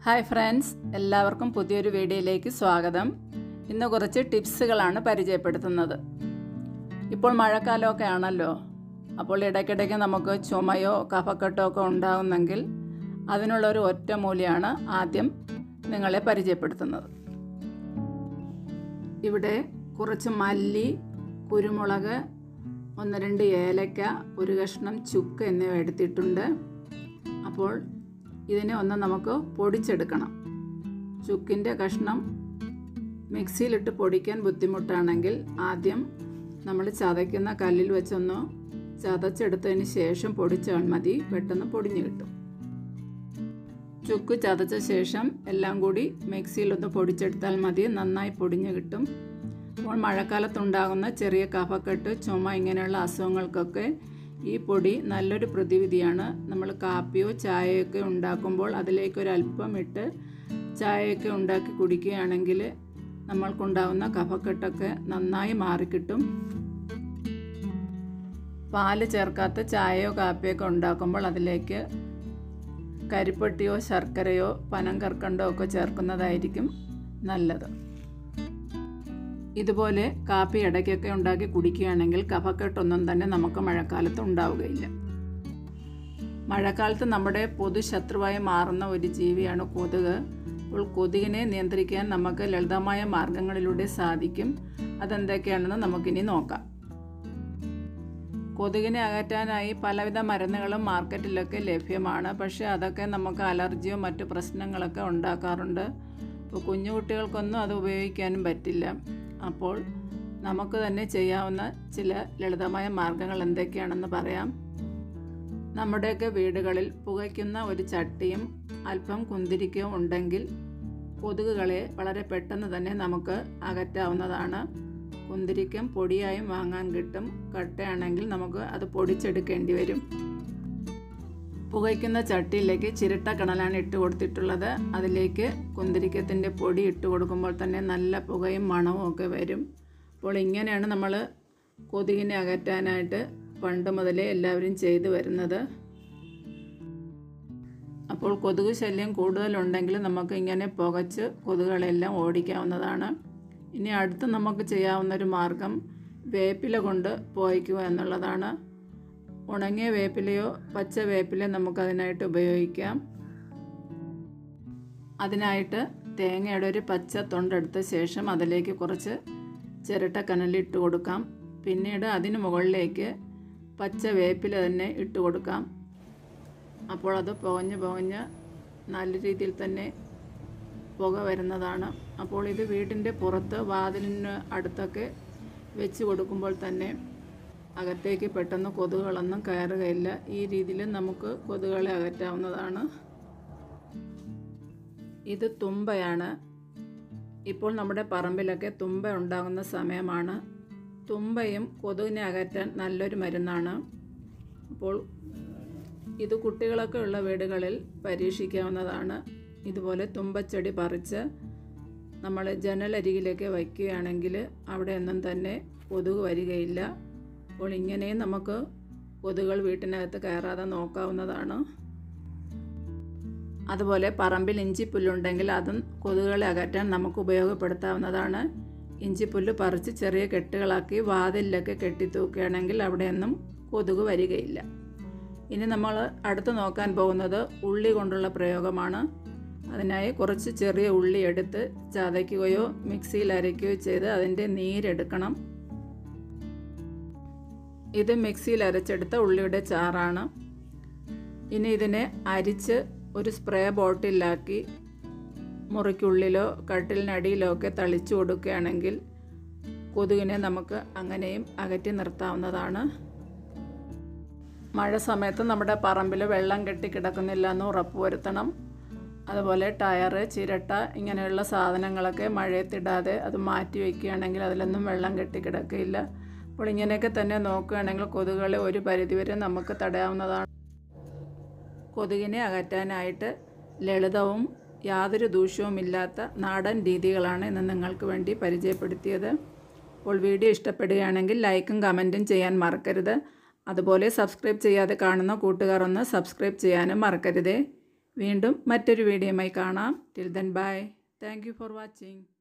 hi friends എല്ലാവർക്കും പുതിയൊരു വീഡിയോയിലേക്ക് സ്വാഗതം ഇന്ന് കുറച്ച് ടിപ്സുകളാണ് പരിചയപ്പെടുത്തുന്നത് ഇപ്പോൾ മഴക്കാലമൊക്കെ ആണല്ലോ അപ്പോൾ ഇടയ്ക്കിടയ്ക്ക് നമുക്ക് ചുമയോ കഫക്കെട്ടോ ഒക്കെ ഉണ്ടാകുന്നെങ്കിൽ അതിനുള്ളൊരു ഒറ്റമൂലിയാണ് ആദ്യം നിങ്ങളെ പരിചയപ്പെടുത്തുന്നത് ഇവിടെ കുറച്ച് മല്ലി കുരുമുളക് ഒന്ന് രണ്ട് ഏലക്ക ഒരു കഷ്ണം ചുക്ക് എന്നിവ എടുത്തിട്ടുണ്ട് അപ്പോൾ ഇതിനെ ഒന്ന് നമുക്ക് പൊടിച്ചെടുക്കണം ചുക്കിൻ്റെ കഷ്ണം മിക്സിയിലിട്ട് പൊടിക്കാൻ ബുദ്ധിമുട്ടാണെങ്കിൽ ആദ്യം നമ്മൾ ചതയ്ക്കുന്ന കല്ലിൽ വെച്ചൊന്ന് ചതച്ചെടുത്തതിന് ശേഷം പൊടിച്ചാൽ മതി പെട്ടെന്ന് പൊടിഞ്ഞു കിട്ടും ചുക്ക് ചതച്ച ശേഷം എല്ലാം കൂടി മിക്സിയിലൊന്ന് പൊടിച്ചെടുത്താൽ മതി നന്നായി പൊടിഞ്ഞു കിട്ടും അപ്പോൾ മഴക്കാലത്തുണ്ടാകുന്ന ചെറിയ കഫക്കെട്ട് ചുമ ഇങ്ങനെയുള്ള അസുഖങ്ങൾക്കൊക്കെ ഈ പൊടി നല്ലൊരു പ്രതിവിധിയാണ് നമ്മൾ കാപ്പിയോ ചായയൊക്കെ ഉണ്ടാക്കുമ്പോൾ അതിലേക്ക് ഒരു അല്പം ഇട്ട് ചായയൊക്കെ ഉണ്ടാക്കി കുടിക്കുകയാണെങ്കിൽ നമ്മൾക്കുണ്ടാകുന്ന കഫക്കെട്ടൊക്കെ നന്നായി മാറിക്കിട്ടും പാല് ചേർക്കാത്ത ചായയോ കാപ്പിയൊക്കെ ഉണ്ടാക്കുമ്പോൾ അതിലേക്ക് കരിപ്പട്ടിയോ ശർക്കരയോ പനം കർക്കണ്ടോ ഒക്കെ ചേർക്കുന്നതായിരിക്കും നല്ലത് ഇതുപോലെ കാപ്പി ഇടയ്ക്കൊക്കെ ഉണ്ടാക്കി കുടിക്കുകയാണെങ്കിൽ കഫക്കെട്ടൊന്നും തന്നെ നമുക്ക് മഴക്കാലത്ത് ഉണ്ടാവുകയില്ല മഴക്കാലത്ത് നമ്മുടെ പൊതുശത്രുവായി മാറുന്ന ഒരു ജീവിയാണ് കൊതുക് അപ്പോൾ കൊതുകിനെ നിയന്ത്രിക്കാൻ നമുക്ക് ലളിതമായ മാർഗങ്ങളിലൂടെ സാധിക്കും അതെന്തൊക്കെയാണെന്ന് നമുക്കിനി നോക്കാം കൊതുകിനെ അകറ്റാനായി പലവിധ മരുന്നുകളും മാർക്കറ്റിലൊക്കെ ലഭ്യമാണ് പക്ഷേ അതൊക്കെ നമുക്ക് അലർജിയോ മറ്റു പ്രശ്നങ്ങളൊക്കെ ഉണ്ടാക്കാറുണ്ട് ഇപ്പോൾ കുഞ്ഞു കുട്ടികൾക്കൊന്നും അത് ഉപയോഗിക്കാനും പറ്റില്ല അപ്പോൾ നമുക്ക് തന്നെ ചെയ്യാവുന്ന ചില ലളിതമായ മാർഗങ്ങൾ എന്തൊക്കെയാണെന്ന് പറയാം നമ്മുടെയൊക്കെ വീടുകളിൽ പുകയ്ക്കുന്ന ഒരു ചട്ടിയും അല്പം കുന്തിരിക്കവും ഉണ്ടെങ്കിൽ കൊതുകുകളെ വളരെ പെട്ടെന്ന് തന്നെ നമുക്ക് അകറ്റാവുന്നതാണ് കുന്തിരിക്കം പൊടിയായും വാങ്ങാൻ കിട്ടും കട്ടയാണെങ്കിൽ നമുക്ക് അത് പൊടിച്ചെടുക്കേണ്ടി വരും പുകയ്ക്കുന്ന ചട്ടിയിലേക്ക് ചിരട്ട കണലാണ് ഇട്ട് കൊടുത്തിട്ടുള്ളത് അതിലേക്ക് കുന്തിരിക്കത്തിൻ്റെ പൊടി ഇട്ട് കൊടുക്കുമ്പോൾ തന്നെ നല്ല പുകയും മണവും ഒക്കെ വരും അപ്പോൾ ഇങ്ങനെയാണ് നമ്മൾ കൊതുകിനെ അകറ്റാനായിട്ട് പണ്ട് മുതലേ എല്ലാവരും ചെയ്തു വരുന്നത് അപ്പോൾ കൊതുക് ശല്യം കൂടുതലുണ്ടെങ്കിൽ നമുക്ക് ഇങ്ങനെ പുകച്ച് കൊതുകുകളെല്ലാം ഓടിക്കാവുന്നതാണ് ഇനി അടുത്ത് നമുക്ക് ചെയ്യാവുന്ന ഒരു മാർഗം വേപ്പില കൊണ്ട് പോയിക്കുക എന്നുള്ളതാണ് ഉണങ്ങിയ വേപ്പിലയോ പച്ച വേപ്പിലയോ നമുക്കതിനായിട്ട് ഉപയോഗിക്കാം അതിനായിട്ട് തേങ്ങയുടെ ഒരു പച്ച തൊണ്ടെടുത്ത ശേഷം അതിലേക്ക് കുറച്ച് ചിരട്ട കനലിട്ട് കൊടുക്കാം പിന്നീട് അതിന് മുകളിലേക്ക് പച്ച വേപ്പില തന്നെ ഇട്ട് കൊടുക്കാം അപ്പോൾ അത് പുകഞ്ഞ് പുകഞ്ഞ് നല്ല രീതിയിൽ തന്നെ പുക വരുന്നതാണ് അപ്പോൾ ഇത് വീടിൻ്റെ പുറത്ത് വാതിലിന് അടുത്തൊക്കെ വെച്ച് കൊടുക്കുമ്പോൾ തന്നെ അകത്തേക്ക് പെട്ടെന്ന് കൊതുകുകളൊന്നും കയറുകയില്ല ഈ രീതിയിൽ നമുക്ക് കൊതുകുകളെ അകറ്റാവുന്നതാണ് ഇത് തുമ്പയാണ് ഇപ്പോൾ നമ്മുടെ പറമ്പിലൊക്കെ തുമ്പ ഉണ്ടാകുന്ന സമയമാണ് തുമ്പയും കൊതുകിനെ അകറ്റാൻ നല്ലൊരു മരുന്നാണ് അപ്പോൾ ഇത് കുട്ടികളൊക്കെ ഉള്ള വീടുകളിൽ പരീക്ഷിക്കാവുന്നതാണ് ഇതുപോലെ തുമ്പച്ചെടി പറിച്ച് നമ്മൾ ജനലരികിലേക്ക് വയ്ക്കുകയാണെങ്കിൽ അവിടെ ഒന്നും തന്നെ കൊതുക് വരികയില്ല അപ്പോൾ ഇങ്ങനെയും നമുക്ക് കൊതുകുകൾ വീട്ടിനകത്ത് കയറാതെ നോക്കാവുന്നതാണ് അതുപോലെ പറമ്പിൽ ഇഞ്ചിപ്പുല്ലുണ്ടെങ്കിൽ അതും കൊതുകുകളെ അകറ്റാൻ നമുക്ക് ഉപയോഗപ്പെടുത്താവുന്നതാണ് ഇഞ്ചിപ്പുല്ല് പറിച്ച് ചെറിയ കെട്ടുകളാക്കി വാതിലിലൊക്കെ കെട്ടിത്തൂക്കുകയാണെങ്കിൽ അവിടെയൊന്നും കൊതുക് വരികയില്ല ഇനി നമ്മൾ അടുത്ത് നോക്കാൻ പോകുന്നത് ഉള്ളി കൊണ്ടുള്ള പ്രയോഗമാണ് അതിനായി കുറച്ച് ചെറിയ ഉള്ളി എടുത്ത് ചതയ്ക്കുകയോ മിക്സിയിൽ അരയ്ക്കുകയോ ചെയ്ത് അതിൻ്റെ നീരെടുക്കണം ഇത് മിക്സിയിൽ അരച്ചെടുത്ത ഉള്ളിയുടെ ചാറാണ് ഇനി ഇതിനെ അരിച്ച് ഒരു സ്പ്രേ ബോട്ടിലാക്കി മുറിക്കുള്ളിലോ കട്ടിലിനടിയിലോ ഒക്കെ തളിച്ചു കൊടുക്കുകയാണെങ്കിൽ കൊതുകിനെ നമുക്ക് അങ്ങനെയും അകറ്റി നിർത്താവുന്നതാണ് മഴ സമയത്ത് നമ്മുടെ പറമ്പിൽ വെള്ളം കെട്ടി കിടക്കുന്നില്ല എന്ന് ഉറപ്പുവരുത്തണം അതുപോലെ ടയറ് ചിരട്ട ഇങ്ങനെയുള്ള സാധനങ്ങളൊക്കെ മഴയത്തിടാതെ അത് മാറ്റി വയ്ക്കുകയാണെങ്കിൽ അതിലൊന്നും വെള്ളം കെട്ടി കിടക്കില്ല അപ്പോൾ ഇങ്ങനെയൊക്കെ തന്നെ നോക്കുകയാണെങ്കിൽ കൊതുകുകളെ ഒരു പരിധിവരെ നമുക്ക് തടയാവുന്നതാണ് കൊതുകിനെ അകറ്റാനായിട്ട് ലളിതവും യാതൊരു ദൂഷ്യവുമില്ലാത്ത നാടൻ രീതികളാണ് ഇന്ന് നിങ്ങൾക്ക് വേണ്ടി പരിചയപ്പെടുത്തിയത് അപ്പോൾ വീഡിയോ ഇഷ്ടപ്പെടുകയാണെങ്കിൽ ലൈക്കും കമൻറ്റും ചെയ്യാൻ മറക്കരുത് അതുപോലെ സബ്സ്ക്രൈബ് ചെയ്യാതെ കാണുന്ന കൂട്ടുകാർ ഒന്ന് സബ്സ്ക്രൈബ് ചെയ്യാനും മറക്കരുതേ വീണ്ടും മറ്റൊരു വീഡിയോയുമായി കാണാം till then bye thank you for watching